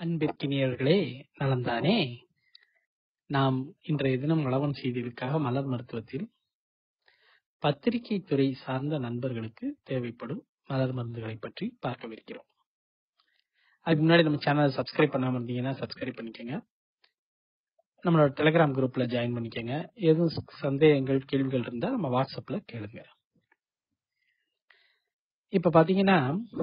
அன்பிற்கினியர்களே நலம்தானே நாம் இன்றைய தினம் நலவன் செய்திகளுக்காக மலர் மருத்துவத்தில் பத்திரிகை துறை சார்ந்த நண்பர்களுக்கு தேவைப்படும் மலர் மருந்துகளை பற்றி பார்க்கவிருக்கிறோம் அதுக்கு முன்னாடி நம்ம சேனலை சப்ஸ்கிரைப் பண்ணாம இருந்தீங்கன்னா சப்ஸ்கிரைப் பண்ணிக்கோங்க நம்மளோட டெலிகிராம் குரூப்ல ஜாயின் பண்ணிக்கோங்க எதுவும் சந்தேகங்கள் கேள்விகள் இருந்தா நம்ம வாட்ஸ்அப்ல கேளுங்க இப்ப பாத்தீங்கன்னா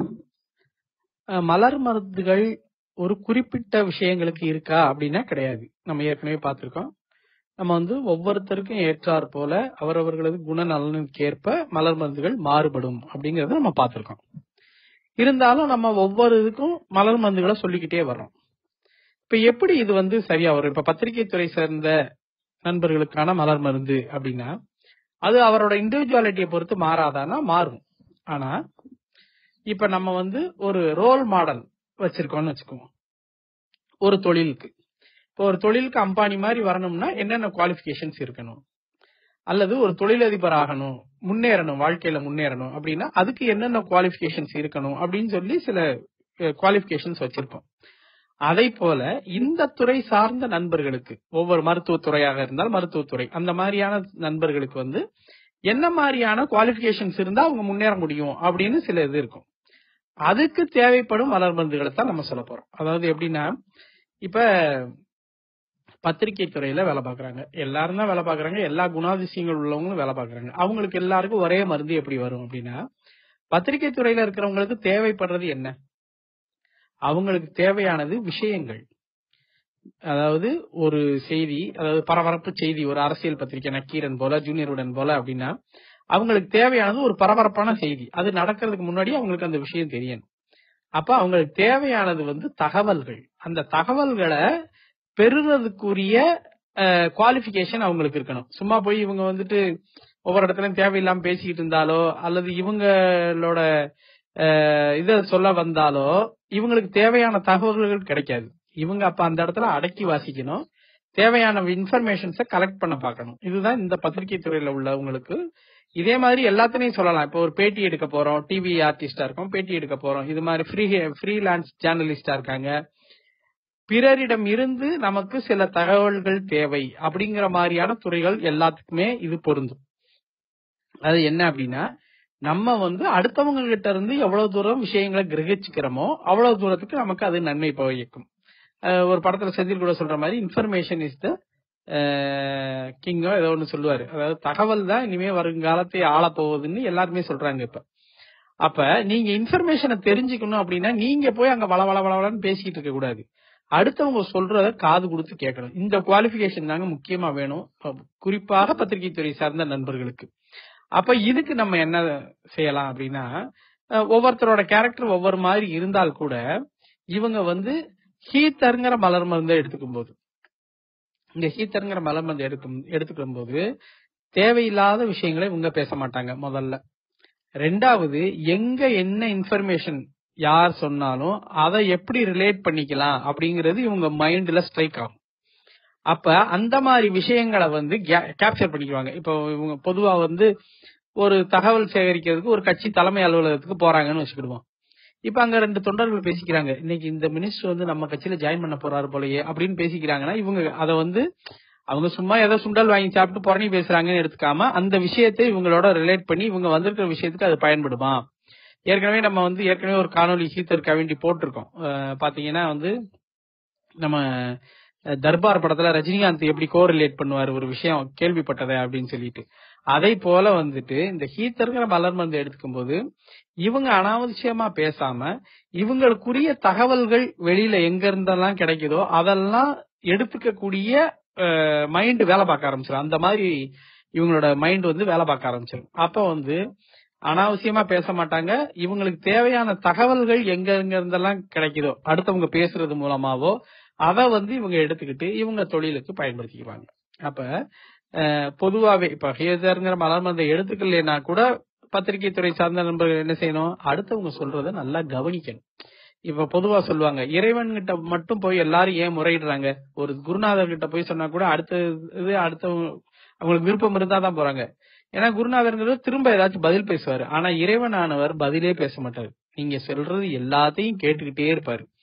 அஹ், மலர் மருந்துகள் ஒரு குறிப்பிட்ட விஷயங்களுக்கு இருக்கா அப்படின்னா கிடையாது நம்ம ஏற்கனவே பார்த்திருக்கோம் நம்ம வந்து ஒவ்வொருத்தருக்கும் ஏற்றாற் போல அவரவர்களது குணநலனுக்கு ஏற்ப மலர் மருந்துகள் மாறுபடும் அப்படிங்கறத நம்ம பார்த்திருக்கோம் இருந்தாலும் நம்ம ஒவ்வொரு இதுக்கும் மலர் மருந்துகளை சொல்லிக்கிட்டே வர்றோம் இப்ப எப்படி இது வந்து சரியா வரும் இப்ப பத்திரிகை துறை சேர்ந்த நண்பர்களுக்கான மலர் மருந்து அப்படின்னா அது அவரோட இண்டிவிஜுவாலிட்டியை பொறுத்து மாறாதானா மாறும் ஆனா இப்ப நம்ம வந்து ஒரு ரோல் மாடல் வச்சிருக்கோம்னு வச்சுக்குவோம் ஒரு தொழிலுக்கு இப்போ ஒரு தொழிலுக்கு அம்பானி மாதிரி வரணும்னா என்னென்ன குவாலிஃபிகேஷன்ஸ் இருக்கணும் அல்லது ஒரு தொழிலதிபர் ஆகணும் முன்னேறணும் வாழ்க்கையில முன்னேறணும் அப்படின்னா அதுக்கு என்னென்ன குவாலிஃபிகேஷன்ஸ் இருக்கணும் அப்படின்னு சொல்லி சில குவாலிஃபிகேஷன்ஸ் வச்சிருப்போம் அதை போல இந்த துறை சார்ந்த நண்பர்களுக்கு ஒவ்வொரு மருத்துவத்துறையாக இருந்தால் மருத்துவத்துறை அந்த மாதிரியான நண்பர்களுக்கு வந்து என்ன மாதிரியான குவாலிஃபிகேஷன்ஸ் இருந்தா அவங்க முன்னேற முடியும் அப்படின்னு சில இது இருக்கும் அதுக்கு தேவைப்படும் மலர் மருந்துகளை தான் நம்ம சொல்ல போறோம் அதாவது எப்படின்னா இப்ப பத்திரிகை துறையில வேலை பார்க்கறாங்க எல்லாரும் தான் வேலை பார்க்கறாங்க எல்லா குணாதிசயங்கள் உள்ளவங்களும் வேலை பார்க்கறாங்க அவங்களுக்கு எல்லாருக்கும் ஒரே மருந்து எப்படி வரும் அப்படின்னா பத்திரிகை துறையில இருக்கிறவங்களுக்கு தேவைப்படுறது என்ன அவங்களுக்கு தேவையானது விஷயங்கள் அதாவது ஒரு செய்தி அதாவது பரபரப்பு செய்தி ஒரு அரசியல் பத்திரிகை நக்கீரன் போல ஜூனியருடன் போல அப்படின்னா அவங்களுக்கு தேவையானது ஒரு பரபரப்பான செய்தி அது நடக்கிறதுக்கு முன்னாடி அவங்களுக்கு அந்த விஷயம் தெரியணும் அப்ப அவங்களுக்கு தேவையானது வந்து தகவல்கள் அந்த தகவல்களை பெறுறதுக்குரிய குவாலிபிகேஷன் அவங்களுக்கு இருக்கணும் சும்மா போய் இவங்க வந்துட்டு ஒவ்வொரு இடத்துலயும் தேவையில்லாம பேசிக்கிட்டு இருந்தாலோ அல்லது இவங்களோட அஹ், இத சொல்ல வந்தாலோ இவங்களுக்கு தேவையான தகவல்கள் கிடைக்காது இவங்க அப்ப அந்த இடத்துல அடக்கி வாசிக்கணும் தேவையான இன்ஃபர்மேஷன்ஸை கலெக்ட் பண்ண பார்க்கணும் இதுதான் இந்த பத்திரிகை துறையில உள்ளவங்களுக்கு இதே மாதிரி எல்லாத்தையும் சொல்லலாம் இப்போ ஒரு பேட்டி எடுக்க போறோம் டிவி ஆர்டிஸ்டா இருக்கோம் பேட்டி எடுக்க போறோம் இது மாதிரி ஃப்ரீ ஃப்ரீலான்ஸ் ஜேர்னலிஸ்டா இருக்காங்க பிறரிடம் இருந்து நமக்கு சில தகவல்கள் தேவை அப்படிங்கிற மாதிரியான துறைகள் எல்லாத்துக்குமே இது பொருந்தும் அது என்ன அப்படின்னா நம்ம வந்து அடுத்தவங்க கிட்ட இருந்து எவ்வளவு தூரம் விஷயங்களை கிரகிச்சுக்கிறோமோ அவ்வளவு தூரத்துக்கு நமக்கு அது நன்மை பயக்கும் அஹ் ஒரு படத்துல செந்தில் கூட சொல்ற மாதிரி இன்ஃபர்மேஷன் இஸ் த கிங்கோ ஏதோ ஒன்று சொல்லுவாரு அதாவது தகவல் தான் இனிமே வருங்காலத்தை ஆளப் போகுதுன்னு எல்லாருமே சொல்றாங்க இப்ப அப்ப நீங்க இன்ஃபர்மேஷனை தெரிஞ்சுக்கணும் அப்படின்னா நீங்க போய் அங்க வள வள வளன்னு பேசிட்டு இருக்க கூடாது அடுத்தவங்க சொல்றத காது கொடுத்து கேட்கணும் இந்த குவாலிபிகேஷன் தாங்க முக்கியமா வேணும் இப்ப குறிப்பாக பத்திரிகை துறை சார்ந்த நண்பர்களுக்கு அப்ப இதுக்கு நம்ம என்ன செய்யலாம் அப்படின்னா அஹ், ஒவ்வொருத்தரோட கேரக்டர் ஒவ்வொரு மாதிரி இருந்தால் கூட இவங்க வந்து ஹீத்தருங்கிற மலர் மருந்தை எடுத்துக்கும் போது இந்த ஹீத்தருங்கிற மலர் மருந்து எடுக்கும் எடுத்துக்கும் போது தேவையில்லாத விஷயங்களை இவங்க பேச மாட்டாங்க முதல்ல ரெண்டாவது எங்க என்ன இன்ஃபர்மேஷன் யார் சொன்னாலும் அதை எப்படி ரிலேட் பண்ணிக்கலாம் அப்படிங்கிறது இவங்க மைண்ட்ல ஸ்ட்ரைக் ஆகும் அப்ப அந்த மாதிரி விஷயங்களை வந்து கேப்சர் பண்ணிக்குவாங்க இப்போ இவங்க பொதுவா வந்து ஒரு தகவல் சேகரிக்கிறதுக்கு ஒரு கட்சி தலைமை அலுவலகத்துக்கு போறாங்கன்னு வச்சுக்கிடுவோம் இப்ப அங்க ரெண்டு தொண்டர்கள் பேசிக்கிறாங்க இன்னைக்கு இந்த மினிஸ்டர் வந்து நம்ம கட்சியில ஜாயின் பண்ண போறாரு போலயே அப்படின்னு பேசிக்கிறாங்கன்னா இவங்க அதை வந்து அவங்க சும்மா ஏதோ சுண்டல் வாங்கி சாப்பிட்டு புறணி பேசுறாங்கன்னு எடுத்துக்காம அந்த விஷயத்தை இவங்களோட ரிலேட் பண்ணி இவங்க வந்திருக்கிற விஷயத்துக்கு அது பயன்படுமா ஏற்கனவே நம்ம வந்து ஏற்கனவே ஒரு காணொலி ஹீத்தர் வேண்டி போட்டிருக்கோம் அஹ் பாத்தீங்கன்னா வந்து நம்ம அஹ், தர்பார் படத்துல ரஜினிகாந்த் எப்படி கோரிலேட் பண்ணுவாரு ஒரு விஷயம் கேள்விப்பட்டதை அப்படின்னு சொல்லிட்டு அதை போல வந்துட்டு இந்த ஹீத்தருங்கிற மலர் மருந்து எடுத்துக்கும் போது இவங்க அனாவசியமா பேசாம இவங்களுக்குரிய தகவல்கள் வெளியில எங்க இருந்தெல்லாம் கிடைக்குதோ அதெல்லாம் எடுத்துக்கக்கூடிய மைண்ட் வேலை பார்க்க ஆரம்பிச்சிடும் அந்த மாதிரி இவங்களோட மைண்ட் வந்து வேலை பார்க்க ஆரம்பிச்சிடும் அப்ப வந்து அனாவசியமா பேச மாட்டாங்க இவங்களுக்கு தேவையான தகவல்கள் எங்க எங்க இருந்தெல்லாம் கிடைக்குதோ அடுத்தவங்க பேசுறது மூலமாவோ அதை வந்து இவங்க எடுத்துக்கிட்டு இவங்க தொழிலுக்கு பயன்படுத்திக்குவாங்க அப்ப அஹ், பொதுவாவே இப்ப ஹேசருங்கிற மலர் மருந்தை எடுத்துக்கலைன்னா கூட பத்திரிகை துறை சார்ந்த நண்பர்கள் என்ன செய்யணும் அடுத்தவங்க சொல்றத நல்லா கவனிக்கணும் இப்ப பொதுவா சொல்லுவாங்க இறைவன் கிட்ட மட்டும் போய் எல்லாரும் ஏன் முறையிடுறாங்க ஒரு குருநாதர் கிட்ட போய் சொன்னா கூட அடுத்த இது அடுத்தவங்க அவங்களுக்கு விருப்பம் இருந்தா தான் போறாங்க ஏன்னா குருநாதர்ங்கிறது திரும்ப ஏதாச்சும் பதில் பேசுவாரு ஆனா இறைவனானவர் பதிலே பேச மாட்டாரு நீங்க சொல்றது எல்லாத்தையும் கேட்டுக்கிட்டே இருப்பாரு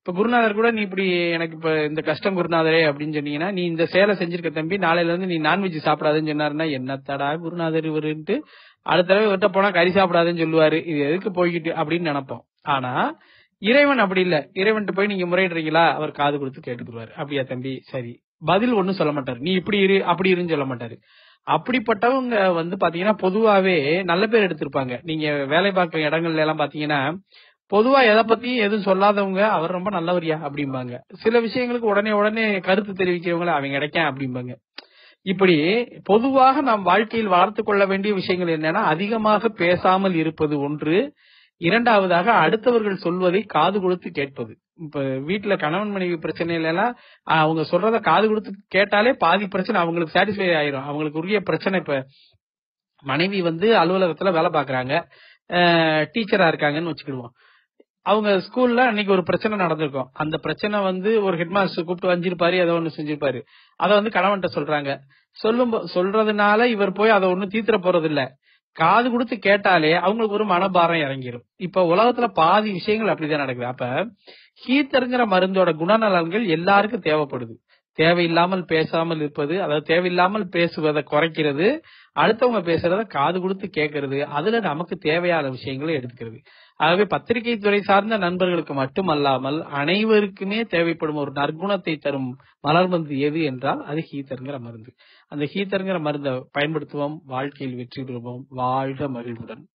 இப்ப குருநாதர் கூட நீ இப்படி எனக்கு இப்ப இந்த கஷ்டம் குருநாதரே அப்படின்னு சொன்னீங்கன்னா நீ இந்த சேலை செஞ்சிருக்க தம்பி நாளையில இருந்து நீ நான்வெஜ் சாப்பிடாதுன்னு சொன்னாருன்னா என்னத்தடா குருநாதர் இவருன்ட்டு அடுத்த தடவை இவர்கிட்ட போனா கறி சாப்பிடாதுன்னு சொல்லுவாரு இது எதுக்கு போய்கிட்டு அப்படின்னு நினைப்போம் ஆனா இறைவன் அப்படி இல்ல இறைவன்ட்டு போய் நீங்க முறையிடுறீங்களா அவர் காது கொடுத்து கேட்டுக்குருவாரு அப்படியா தம்பி சரி பதில் ஒண்ணும் சொல்ல மாட்டாரு நீ இப்படி இரு அப்படி இருன்னு சொல்ல மாட்டாரு அப்படிப்பட்டவங்க வந்து பாத்தீங்கன்னா பொதுவாவே நல்ல பேர் எடுத்திருப்பாங்க நீங்க வேலை பார்க்க இடங்கள்ல எல்லாம் பாத்தீங்கன்னா பொதுவா எதை பத்தியும் எதுவும் சொல்லாதவங்க அவர் ரொம்ப நல்லவரியா அப்படிம்பாங்க சில விஷயங்களுக்கு உடனே உடனே கருத்து தெரிவிக்கிறவங்கள அவங்க கிடைக்க அப்படிம்பாங்க இப்படி பொதுவாக நாம் வாழ்க்கையில் வளர்த்து கொள்ள வேண்டிய விஷயங்கள் என்னன்னா அதிகமாக பேசாமல் இருப்பது ஒன்று இரண்டாவதாக அடுத்தவர்கள் சொல்வதை காது கொடுத்து கேட்பது இப்ப வீட்டுல கணவன் மனைவி பிரச்சனையில எல்லாம் ஆஹ், அவங்க சொல்றத காது கொடுத்து கேட்டாலே பாதி பிரச்சனை அவங்களுக்கு சாட்டிஸ்ஃபை ஆயிரும் அவங்களுக்கு உரிய பிரச்சனை இப்ப மனைவி வந்து அலுவலகத்துல வேலை பாக்குறாங்க டீச்சரா இருக்காங்கன்னு வச்சுக்கிடுவோம் அவங்க ஸ்கூல்ல அன்னைக்கு ஒரு பிரச்சனை நடந்திருக்கும் அந்த பிரச்சனை வந்து ஒரு ஹெட் மாஸ்டர் கூப்பிட்டு வஞ்சிருப்பாரு ஏதோ ஒண்ணு செஞ்சிருப்பாரு அத வந்து கணவன்கிட்ட சொல்றாங்க சொல்லும் போ- சொல்றதுனால இவர் போய் அதை ஒண்ணு தீர்த்திர போறது இல்ல காது கொடுத்து கேட்டாலே அவங்களுக்கு ஒரு மனபாரம் இறங்கிரும் இப்ப உலகத்துல பாதி விஷயங்கள் அப்படிதான் நடக்குது அப்ப ஹீத்தருங்கிற மருந்தோட குணநலன்கள் எல்லாருக்கும் தேவைப்படுது தேவையில்லாமல் பேசாமல் இருப்பது அதாவது தேவையில்லாமல் பேசுவதை குறைக்கிறது அடுத்தவங்க பேசுறத காது கொடுத்து கேட்கறது அதுல நமக்கு தேவையான விஷயங்களை எடுத்துக்கிறது ஆகவே பத்திரிகை துறை சார்ந்த நண்பர்களுக்கு மட்டுமல்லாமல் அனைவருக்குமே தேவைப்படும் ஒரு நற்குணத்தை தரும் மலர் மருந்து எது என்றால் அது ஹீத்தருங்கிற மருந்து அந்த ஹீத்தருங்கிற மருந்தை பயன்படுத்துவோம் வாழ்க்கையில் வெற்றி பெறுவோம் வாழ்க மகிழ்வுடன்